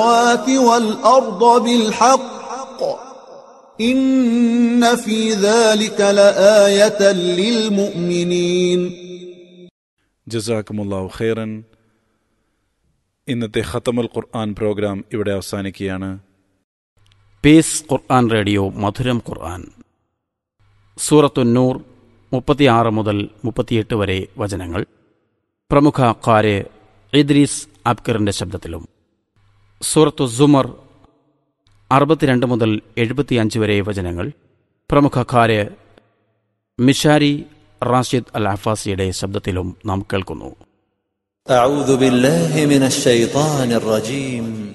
السماوات والأرض بالحق إن في ذلك لآية للمؤمنين ജസാക്കുമുല്ലാഹു ഖൈറൻ ഇന്നത്തെ ഖത്തമുൽ ഖുർആൻ പ്രോഗ്രാം ഇവിടെ അവസാനിക്കുകയാണ് പീസ് ഖുർആൻ റേഡിയോ മധുരം ഖുർആൻ സൂറത്തുന്നൂർ മുപ്പത്തിയാറ് മുതൽ മുപ്പത്തിയെട്ട് വരെ വചനങ്ങൾ പ്രമുഖ ഖാരെ ഇദ്രീസ് അബ്കറിന്റെ ശബ്ദത്തിലും സൂറത്തു സുമർ അറുപത്തിരണ്ട് മുതൽ എഴുപത്തിയഞ്ച് വരെ വചനങ്ങൾ പ്രമുഖ ഖാരെ മിഷാരി റാഷിദ് അൽ അഫാസിയുടെ ശബ്ദത്തിലും നാം കേൾക്കുന്നു أعوذ بالله من الشيطان الرجيم